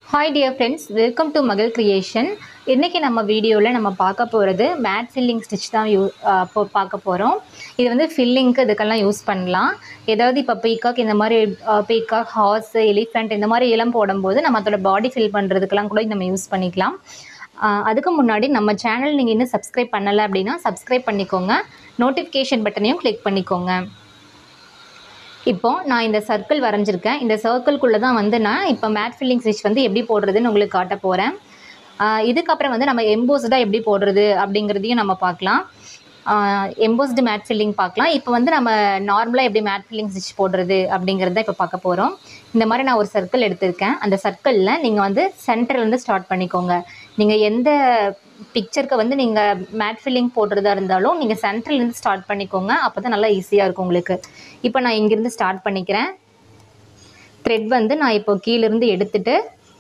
Hi dear friends welcome to Magal creation இன்றைக்கி நம்ம வீடியோவில் நம்ம பார்க்க போகிறது மேட் ஃபில்லிங் ஸ்டிச் தான் யூ இப்போ பார்க்க போகிறோம் இது வந்து ஃபில்லிங்க்கு இதுக்கெல்லாம் யூஸ் பண்ணலாம் ஏதாவது இப்போ பீகாக் இந்த மாதிரி பீகாக் ஹார்ஸ் எலிஃபெண்ட் இந்த மாதிரி இளம் போடும்போது நம்ம அதோட பாடி ஃபில் பண்ணுறதுக்கெல்லாம் கூட நம்ம யூஸ் பண்ணிக்கலாம் ஆஹ் அதுக்கு முன்னாடி நம்ம சேனல் நீங்கள் இன்னும் சப்ஸ்கிரைப் பண்ணலை அப்படின்னா சப்ஸ்கிரைப் பண்ணிக்கோங்க நோட்டிஃபிகேஷன் பட்டனையும் கிளிக் பண்ணிக்கோங்க இப்போ நான் இந்த சர்க்கிள் வரைஞ்சிருக்கேன் இந்த சர்க்கிள்குள்ளே தான் வந்து நான் இப்போ மேட் ஃபில்லிங் ஸ்டிச் வந்து எப்படி போடுறதுன்னு உங்களுக்கு காட்ட போகிறேன் இதுக்கப்புறம் வந்து நம்ம எம்போஸ்டாக எப்படி போடுறது அப்படிங்கிறதையும் நம்ம பார்க்கலாம் எம்போஸ்டு மேட் ஃபில்லிங் பார்க்கலாம் இப்போ வந்து நம்ம நார்மலாக எப்படி மேட் ஃபில்லிங் ஸ்டிச் போடுறது அப்படிங்கிறத இப்போ பார்க்க போகிறோம் இந்த மாதிரி நான் ஒரு சர்க்கிள் எடுத்திருக்கேன் அந்த சர்க்கிளில் நீங்கள் வந்து சென்டர்லேருந்து ஸ்டார்ட் பண்ணிக்கோங்க நீங்கள் எந்த பிக்சருக்கு வந்து நீங்கள் மேட் ஃபில்லிங் போடுறதா இருந்தாலும் நீங்கள் சென்டர்லேருந்து ஸ்டார்ட் பண்ணிக்கோங்க அப்போ தான் நல்லா ஈஸியாக இருக்கும் உங்களுக்கு இப்போ நான் இங்கேருந்து ஸ்டார்ட் பண்ணிக்கிறேன் த்ரெட் வந்து நான் இப்போ கீழேருந்து எடுத்துட்டு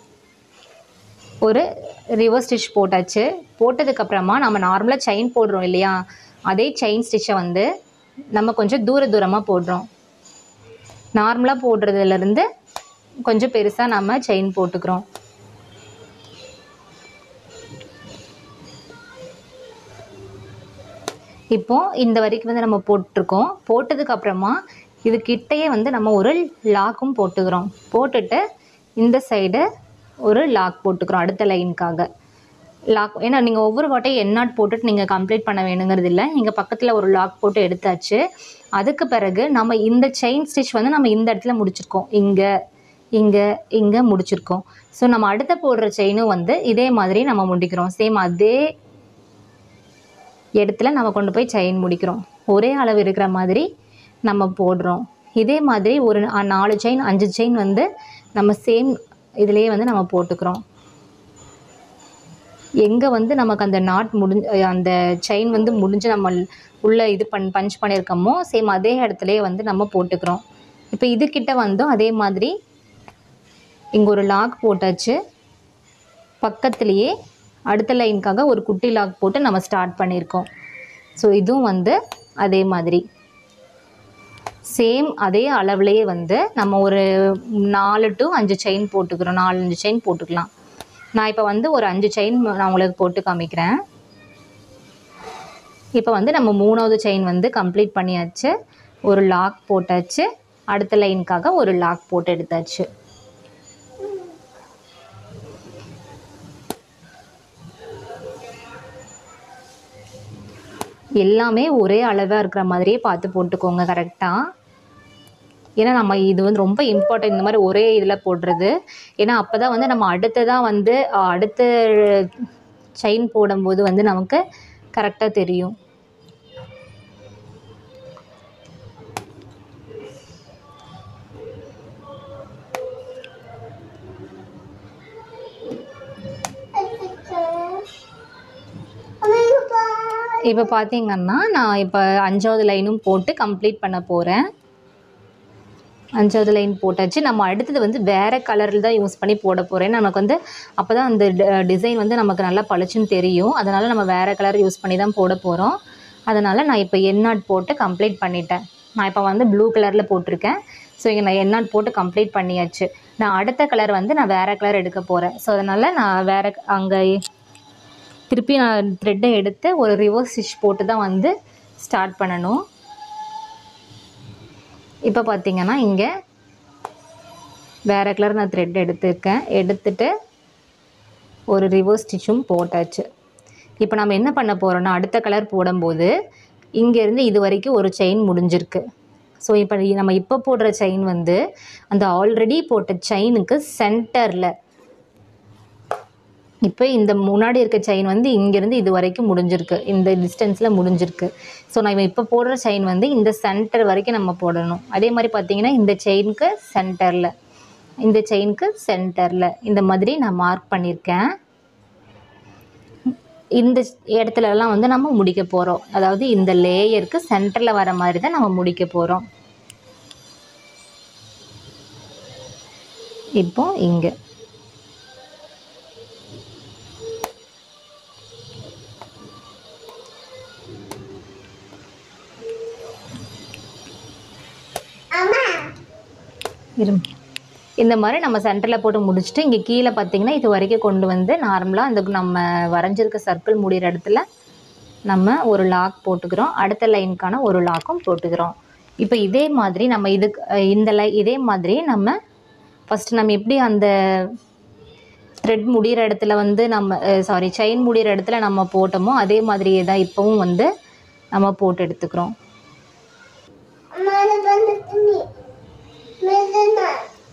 ஒரு ரிவர்ஸ் ஸ்டிச் போட்டாச்சு போட்டதுக்கப்புறமா நம்ம நார்மலாக செயின் போடுறோம் இல்லையா அதே செயின் ஸ்டிச்சை வந்து நம்ம கொஞ்சம் தூர தூரமாக போடுறோம் நார்மலாக போடுறதுலேருந்து கொஞ்சம் பெருசாக நம்ம செயின் போட்டுக்கிறோம் இப்போ இந்த வரைக்கும் வந்து நம்ம போட்டிருக்கோம் போட்டதுக்கு அப்புறமா இது கிட்டேயே வந்து நம்ம ஒரு லாக்கும் போட்டுக்கிறோம் போட்டுட்டு இந்த சைடு ஒரு லாக் போட்டுக்கிறோம் அடுத்த லைனுக்காக லாக் ஏன்னா நீங்கள் ஒவ்வொரு வாட்டையும் எண்ணாட் போட்டுட்டு நீங்கள் கம்ப்ளீட் பண்ண வேணுங்கிறது இல்லை இங்கே பக்கத்தில் ஒரு லாக் போட்டு எடுத்தாச்சு அதுக்கு பிறகு நம்ம இந்த செயின் ஸ்டிச் வந்து நம்ம இந்த இடத்துல முடிச்சிருக்கோம் இங்கே இங்கே இங்கே முடிச்சிருக்கோம் ஸோ நம்ம அடுத்த போடுற செயினும் வந்து இதே மாதிரி நம்ம முடிக்கிறோம் சேம் அதே இடத்துல நம்ம கொண்டு போய் செயின் முடிக்கிறோம் ஒரே அளவு இருக்கிற மாதிரி நம்ம போடுறோம் இதே மாதிரி ஒரு நா- நாலு செயின் அஞ்சு செயின் வந்து நம்ம சேம் இதுலேயே வந்து நம்ம போட்டுக்கிறோம் எங்கே வந்து நமக்கு அந்த நாட் முடிஞ்ச அந்த செயின் வந்து முடிஞ்சு நம்ம உள்ளே இது பண் பஞ்ச் பண்ணியிருக்கோமோ சேம் அதே இடத்துலையே வந்து நம்ம போட்டுக்கிறோம் இப்போ இதுக்கிட்ட வந்தும் அதே மாதிரி இங்கே ஒரு லாக் போட்டாச்சு பக்கத்துலேயே அடுத்த லைனுக்காக ஒரு குட்டி லாக் போட்டு நம்ம ஸ்டார்ட் பண்ணியிருக்கோம் ஸோ இதுவும் வந்து அதே மாதிரி சேம் அதே அளவுலேயே வந்து நம்ம ஒரு நாலு டு அஞ்சு செயின் போட்டுக்கிறோம் நாலு அஞ்சு செயின் போட்டுக்கலாம் நான் இப்போ வந்து ஒரு அஞ்சு செயின் நான் உங்களுக்கு போட்டு காமிக்கிறேன் இப்போ வந்து நம்ம மூணாவது செயின் வந்து கம்ப்ளீட் பண்ணியாச்சு ஒரு லாக் போட்டாச்சு அடுத்த லைனுக்காக ஒரு லாக் போட்டு எடுத்தாச்சு எல்லாமே ஒரே அளவாக இருக்கிற மாதிரியே பார்த்து போட்டுக்கோங்க கரெக்டாக ஏன்னா நம்ம இது வந்து ரொம்ப இம்பார்ட்டன்ட் இந்த மாதிரி ஒரே இதில் போடுறது ஏன்னா அப்போ தான் வந்து நம்ம அடுத்ததாக வந்து அஹ், அடுத்த செயின் போடும்போது வந்து நமக்கு கரெக்டாக தெரியும் இப்போ பார்த்தீங்கன்னா நான் இப்போ அஞ்சாவது லைனும் போட்டு கம்ப்ளீட் பண்ண போகிறேன் அஞ்சாவது லைன் போட்டாச்சு நம்ம அடுத்தது வந்து வேறு கலரில் தான் யூஸ் பண்ணி போட போகிறேன் நமக்கு வந்து அப்போ தான் அந்த டிசைன் வந்து நமக்கு நல்லா பளிச்சுன்னு தெரியும் அதனால் நம்ம வேறு கலர் யூஸ் பண்ணி தான் போட போகிறோம் அதனால் நான் இப்போ எண்ணாட் போட்டு கம்ப்ளீட் பண்ணிட்டேன் நான் இப்போ வந்து ப்ளூ கலரில் போட்டிருக்கேன் ஸோ இங்கே நான் எண்ணாட் போட்டு கம்ப்ளீட் பண்ணியாச்சு நான் அடுத்த கலர் வந்து நான் வேறு கலர் எடுக்க போகிறேன் ஸோ அதனால் நான் வேறு அங்கே திருப்பி நான் த்ரெட்டை எடுத்து ஒரு ரிவர்ஸ் ஸ்டிச் போட்டு தான் வந்து ஸ்டார்ட் பண்ணணும் இப்போ பார்த்தீங்கன்னா இங்கே வேறு கலர் நான் த்ரெட் எடுத்திருக்கேன் எடுத்துட்டு ஒரு ரிவர்ஸ் ஸ்டிச்சும் போட்டாச்சு இப்போ நம்ம என்ன பண்ண போகிறோம்னா அடுத்த கலர் போடும்போது இங்கேருந்து இது வரைக்கும் ஒரு செயின் முடிஞ்சிருக்கு ஸோ இப்போ நம்ம இப்போ போடுற செயின் வந்து அந்த ஆல்ரெடி போட்ட செயினுக்கு சென்டரில் இப்போ இந்த முன்னாடி இருக்க செயின் வந்து இங்கேருந்து இது வரைக்கும் முடிஞ்சிருக்கு இந்த டிஸ்டன்ஸில் முடிஞ்சிருக்கு ஸோ நான் இப்போ போடுற செயின் வந்து இந்த சென்டர் வரைக்கும் நம்ம போடணும் அதே மாதிரி பார்த்தீங்கன்னா இந்த செயினுக்கு சென்டரில் இந்த செயினுக்கு சென்டரில் இந்த மாதிரி நான் மார்க் பண்ணியிருக்கேன் இந்த இடத்துலலாம் வந்து நம்ம முடிக்க போகிறோம் அதாவது இந்த லேயருக்கு சென்டரில் வர மாதிரி தான் நம்ம முடிக்க போகிறோம் இப்போ இங்கே இரும் இந்த மாதிரி நம்ம சென்டரில் போட்டு முடிச்சுட்டு இங்கே கீழே பார்த்தீங்கன்னா இது வரைக்கும் கொண்டு வந்து நார்மலாக இந்த நம்ம வரைஞ்சிருக்க சர்க்கிள் முடிகிற இடத்துல நம்ம ஒரு லாக் போட்டுக்கிறோம் அடுத்த லைனுக்கான ஒரு லாக்கும் போட்டுக்கிறோம் இப்போ இதே மாதிரி நம்ம இதுக்கு அஹ் இந்த லை இதே மாதிரி நம்ம ஃபஸ்ட்டு நம்ம எப்படி அந்த த்ரெட் முடிகிற இடத்துல வந்து நம்ம சாரி செயின் முடிகிற இடத்துல நம்ம போட்டோமோ அதே மாதிரியே தான் இப்போவும் வந்து நம்ம போட்டு எடுத்துக்கிறோம் Mana bantu ni? Mana?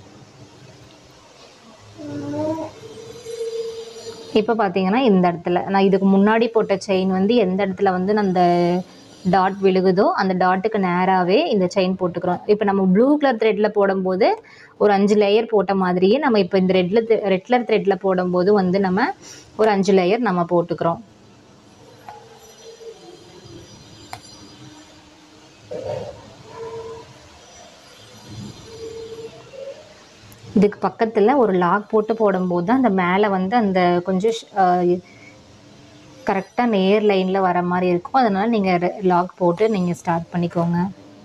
இப்போ பார்த்தீங்கன்னா இந்த இடத்துல நான் இதுக்கு முன்னாடி போட்ட செயின் வந்து எந்த இடத்துல வந்து அந்த டாட் விழுகுதோ அந்த டாட்டுக்கு நேராகவே இந்த செயின் போட்டுக்கிறோம் இப்போ நம்ம ப்ளூ கலர் த்ரெட்டில் போடும்போது ஒரு அஞ்சு லேயர் போட்ட மாதிரியே நம்ம இப்போ இந்த ரெட்டில் ரெட் கலர் த்ரெட்டில் போடும்போது வந்து நம்ம ஒரு அஞ்சு லேயர் நம்ம போட்டுக்கிறோம் இதுக்கு பக்கத்தில் ஒரு லாக் போட்டு போடும்போது தான் அந்த மேலே வந்து அந்த கொஞ்சம் கரெக்டாக நேர் லைனில் வர மாதிரி இருக்கும் அதனால் நீங்கள் லாக் போட்டு நீங்கள் ஸ்டார்ட் பண்ணிக்கோங்க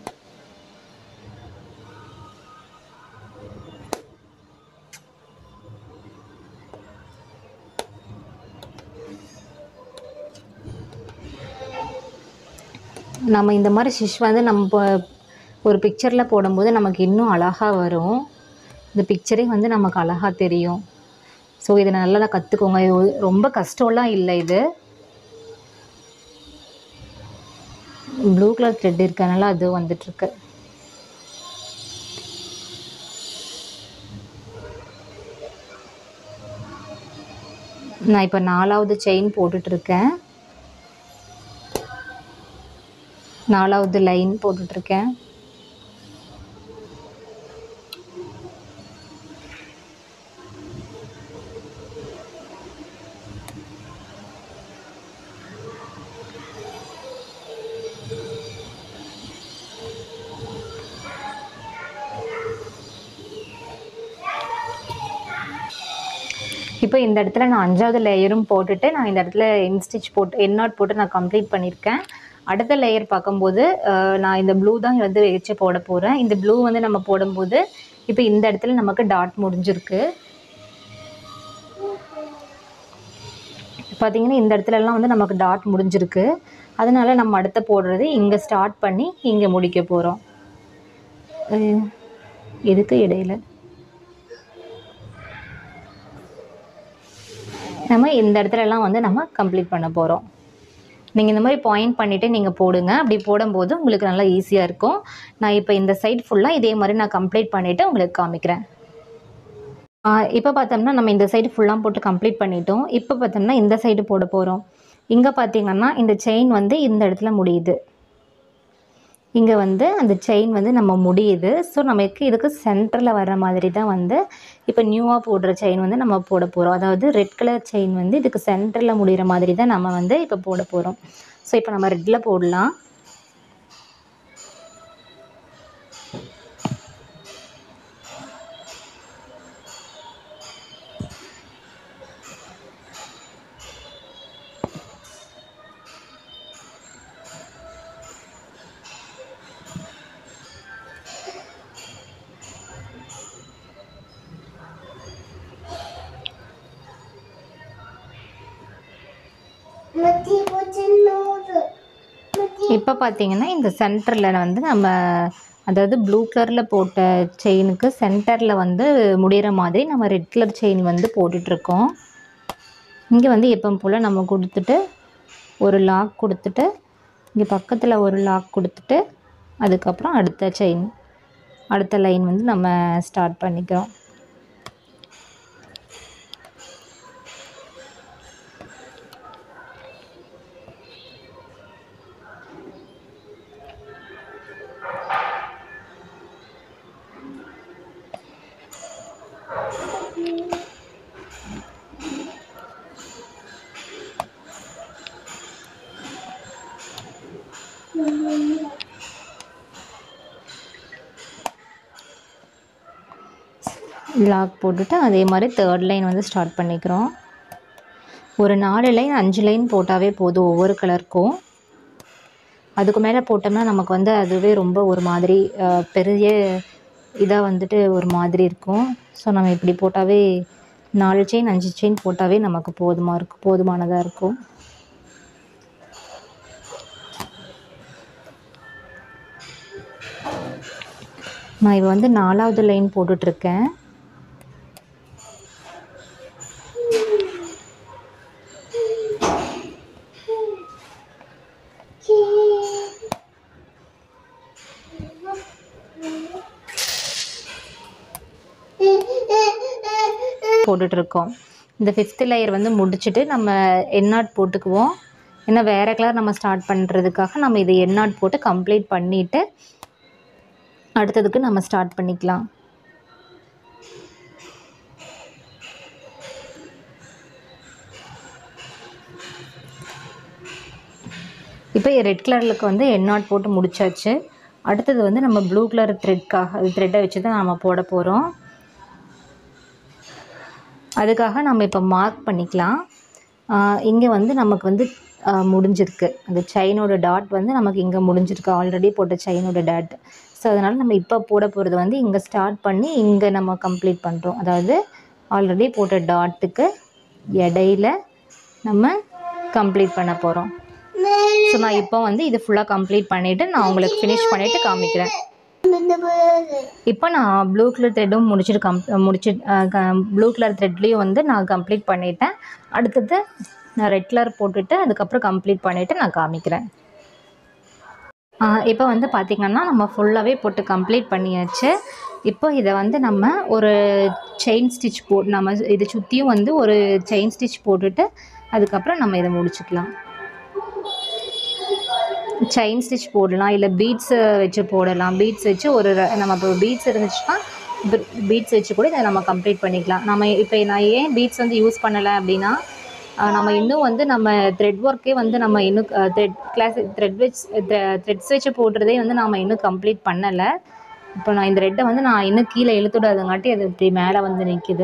நம்ம இந்த மாதிரி ஸ்டிச் வந்து நம்ம இப்போ ஒரு பிக்சரில் போடும்போது நமக்கு இன்னும் அழகாக வரும் இந்த பிக்சரே வந்து நமக்கு அழகாக தெரியும் ஸோ இதை நல்லா கற்றுக்கோங்க இது ஒரு- ரொம்ப கஷ்டம்லாம் இல்லை இது ப்ளூ கலர் த்ரெட் இருக்கனால அது வந்துட்டுருக்கு நான் இப்போ நாலாவது செயின் போட்டுட்ருக்கேன் நாலாவது லைன் போட்டுட்ருக்கேன் இப்போ இந்த இடத்துல நான் அஞ்சாவது லேயரும் போட்டுட்டு நான் இந்த இடத்துல இன்ஸ்டிச் போட்டு எண்ணாட் போட்டு நான் கம்ப்ளீட் பண்ணியிருக்கேன் அடுத்த லேயர் பார்க்கும்போது அஹ், நான் இந்த ப்ளூ தான் வந்து வச்சு போட போகிறேன் இந்த ப்ளூ வந்து நம்ம போடும்போது இப்போ இந்த இடத்துல நமக்கு டாட் முடிஞ்சிருக்கு பார்த்தீங்கன்னா இந்த இடத்துலலாம் வந்து நமக்கு டாட் முடிஞ்சிருக்கு அதனால நம்ம அடுத்த போடுறது இங்கே ஸ்டார்ட் பண்ணி இங்கே முடிக்க போகிறோம் எதுக்கு இடையில நம்ம இந்த இடத்துலலாம் வந்து நம்ம கம்ப்ளீட் பண்ண போகிறோம் நீங்கள் இந்த மாதிரி பாயிண்ட் பண்ணிவிட்டு நீங்கள் போடுங்க அப்படி போடும்போது உங்களுக்கு நல்லா ஈஸியாக இருக்கும் நான் இப்போ இந்த சைடு ஃபுல்லாக இதே மாதிரி நான் கம்ப்ளீட் பண்ணிவிட்டு உங்களுக்கு காமிக்கிறேன் இப்போ பார்த்தோம்னா நம்ம இந்த சைடு ஃபுல்லாக போட்டு கம்ப்ளீட் பண்ணிட்டோம் இப்போ பார்த்தோம்னா இந்த சைடு போட போகிறோம் இங்கே பார்த்தீங்கன்னா இந்த செயின் வந்து இந்த இடத்துல முடியுது இங்கே வந்து அந்த செயின் வந்து நம்ம முடியுது ஸோ நமக்கு இதுக்கு சென்டரில் வர மாதிரி தான் வந்து இப்போ நியூவாக போடுற செயின் வந்து நம்ம போட போகிறோம் அதாவது ரெட் கலர் செயின் வந்து இதுக்கு சென்டரில் முடிகிற மாதிரி தான் நம்ம வந்து இப்போ போட போகிறோம் ஸோ இப்போ நம்ம ரெட்டில் போடலாம் Mati kucing nuru. Mati இப்போ பார்த்தீங்கன்னா இந்த சென்டரில் வந்து நம்ம அதாவது ப்ளூ கலரில் போட்ட செயினுக்கு சென்டரில் வந்து முடிகிற மாதிரி நம்ம ரெட் கலர் செயின் வந்து போட்டுட்ருக்கோம் இங்கே வந்து எப்பவும் போல் நம்ம கொடுத்துட்டு ஒரு லாக் கொடுத்துட்டு இங்கே பக்கத்தில் ஒரு லாக் கொடுத்துட்டு அதுக்கப்புறம் அடுத்த செயின் அடுத்த லைன் வந்து நம்ம ஸ்டார்ட் பண்ணிக்கிறோம் லாக் போட்டுட்டு அதே மாதிரி தேர்ட் லைன் வந்து ஸ்டார்ட் பண்ணிக்கிறோம் ஒரு நாலு லைன் அஞ்சு லைன் போட்டாவே போதும் ஒவ்வொரு கலருக்கும் அதுக்கு மேலே போட்டோம்னா நமக்கு வந்து அதுவே ரொம்ப ஒரு மாதிரி அஹ், பெரிய இதாக வந்துட்டு ஒரு மாதிரி இருக்கும் ஸோ நம்ம இப்படி போட்டாவே நாலு செயின் அஞ்சு செயின் போட்டாவே நமக்கு போதுமா இருக்கும் போதுமானதாக இருக்கும் நான் இப்போ வந்து நாலாவது லைன் போட்டுட்ருக்கேன் போட்டுட்ருக்கோம் இந்த ஃபிஃப்த் லேயர் வந்து முடிச்சுட்டு நம்ம எண்ணாட் போட்டுக்குவோம் ஏன்னா வேறு கலர் நம்ம ஸ்டார்ட் பண்ணுறதுக்காக நம்ம இதை எண்ணாட் போட்டு கம்ப்ளீட் பண்ணிவிட்டு அடுத்ததுக்கு நம்ம ஸ்டார்ட் பண்ணிக்கலாம் இப்போ ரெட் கலருக்கு வந்து எண்ணாட் போட்டு முடிச்சாச்சு அடுத்தது வந்து நம்ம ப்ளூ கலர் த்ரெட்காக த்ரெட்டை வச்சு தான் நம்ம போட போகிறோம் அதுக்காக நம்ம இப்போ மார்க் பண்ணிக்கலாம் இங்கே வந்து நமக்கு வந்து ஆஹ், முடிஞ்சிருக்கு அந்த செயினோட டாட் வந்து நமக்கு இங்கே முடிஞ்சிருக்கு ஆல்ரெடி போட்ட செயினோட டாட் ஸோ அதனால் நம்ம இப்போ போட போகிறது வந்து இங்கே ஸ்டார்ட் பண்ணி இங்கே நம்ம கம்ப்ளீட் பண்ணுறோம் அதாவது ஆல்ரெடி போட்ட டாட்டுக்கு இடையில நம்ம கம்ப்ளீட் பண்ண போகிறோம் ஸோ நான் இப்போ வந்து இது ஃபுல்லாக கம்ப்ளீட் பண்ணிவிட்டு நான் உங்களுக்கு ஃபினிஷ் பண்ணிவிட்டு காமிக்கிறேன் இப்போ நான் ப்ளூ கலர் த்ரெட்டும் முடிச்சுட்டு கம் முடிச்சு ப்ளூ கலர் த்ரெட்லேயும் வந்து நான் கம்ப்ளீட் பண்ணிட்டேன் அடுத்தது நான் ரெட் கலர் போட்டுட்டு அதுக்கப்புறம் கம்ப்ளீட் பண்ணிவிட்டு நான் காமிக்கிறேன் இப்போ வந்து பார்த்திங்கன்னா நம்ம ஃபுல்லாகவே போட்டு கம்ப்ளீட் பண்ணியாச்சு இப்போ இதை வந்து நம்ம ஒரு செயின் ஸ்டிச் போ நம்ம இதை சுற்றியும் வந்து ஒரு செயின் ஸ்டிச் போட்டுட்டு அதுக்கப்புறம் நம்ம இதை முடிச்சுக்கலாம் செயின் ஸ்டிச் போடலாம் இல்லை பீட்ஸு வச்சு போடலாம் பீட்ஸ் வச்சு ஒரு ர- நம்ம இப்போ பீட்ஸ் இருந்துச்சுன்னா பீட்ஸ் வச்சு கூட இதை நம்ம கம்ப்ளீட் பண்ணிக்கலாம் நம்ம இப்போ நான் ஏன் பீட்ஸ் வந்து யூஸ் பண்ணலை அப்படின்னா ஆஹ் நம்ம இன்னும் வந்து நம்ம த்ரெட் ஒர்க்கே வந்து நம்ம இன்னும் த்ரெட் கிளாஸ் த்ரெட் வச்சு த்ரெட்ஸ் வச்சு போடுறதே வந்து நம்ம இன்னும் கம்ப்ளீட் பண்ணலை இப்போ நான் இந்த ரெட்டை வந்து நான் இன்னும் கீழே இழுத்துடாதங்காட்டி அது இப்படி மேலே வந்து நிற்கிது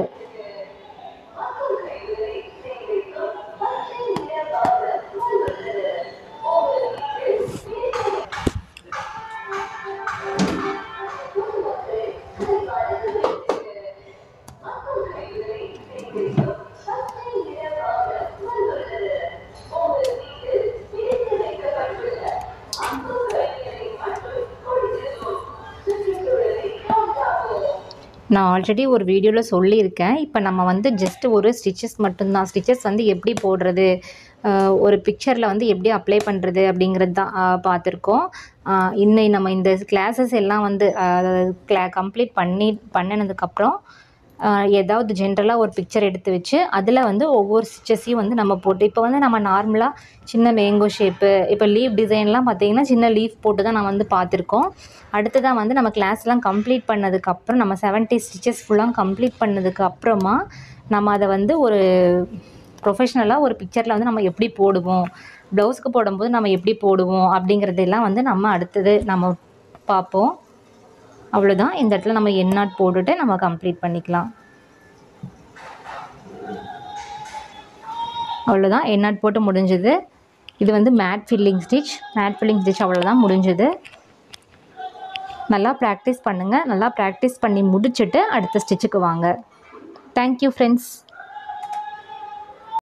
நான் ஆல்ரெடி ஒரு வீடியோவில் சொல்லியிருக்கேன் இப்போ நம்ம வந்து ஜஸ்ட் ஒரு ஸ்டிச்சஸ் மட்டும்தான் ஸ்டிச்சஸ் வந்து எப்படி போடுறது ஆஹ் ஒரு பிக்சரில் வந்து எப்படி அப்ளை பண்ணுறது அப்படிங்கிறது தான் ஆஹ் பார்த்துருக்கோம் ஆஹ் இன்னை நம்ம இந்த கிளாஸஸ் எல்லாம் வந்து கிளா கம்ப்ளீட் பண்ணி பண்ணினதுக்கப்புறம் ஏதாவது ஜென்ரலாக ஒரு பிக்சர் எடுத்து வச்சு அதில் வந்து ஒவ்வொரு ஸ்டிச்சஸையும் வந்து நம்ம போட்டு இப்போ வந்து நம்ம நார்மலாக சின்ன மேங்கோ ஷேப்பு இப்போ லீஃப் டிசைன்லாம் பார்த்தீங்கன்னா சின்ன லீஃப் போட்டு தான் நான் வந்து பார்த்துருக்கோம் அடுத்ததாக வந்து நம்ம கிளாஸ்லாம் கம்ப்ளீட் பண்ணதுக்கப்புறம் நம்ம செவன்ட்டி ஸ்டிச்சஸ் ஃபுல்லாக கம்ப்ளீட் பண்ணதுக்கு அப்புறமா நம்ம அதை வந்து ஒரு ப்ரொஃபஷ்னலாக ஒரு பிக்சரில் வந்து நம்ம எப்படி போடுவோம் ப்ளவுஸ்க்கு போடும்போது நம்ம எப்படி போடுவோம் அப்படிங்கிறதெல்லாம் வந்து நம்ம அடுத்தது நம்ம பார்ப்போம் அவ்வளோதான் இந்த இடத்துல நம்ம எண்ணாட் போட்டுட்டு நம்ம கம்ப்ளீட் பண்ணிக்கலாம் அவ்வளோதான் எண்ணாட் போட்டு முடிஞ்சது இது வந்து mat filling stitch mat filling stitch அவ்வளோதான் முடிஞ்சது நல்லா ப்ராக்டிஸ் பண்ணுங்கள் நல்லா ப்ராக்டிஸ் பண்ணி முடிச்சுட்டு அடுத்த ஸ்டிச்சுக்கு வாங்க தேங்க்யூ ஃப்ரெண்ட்ஸ்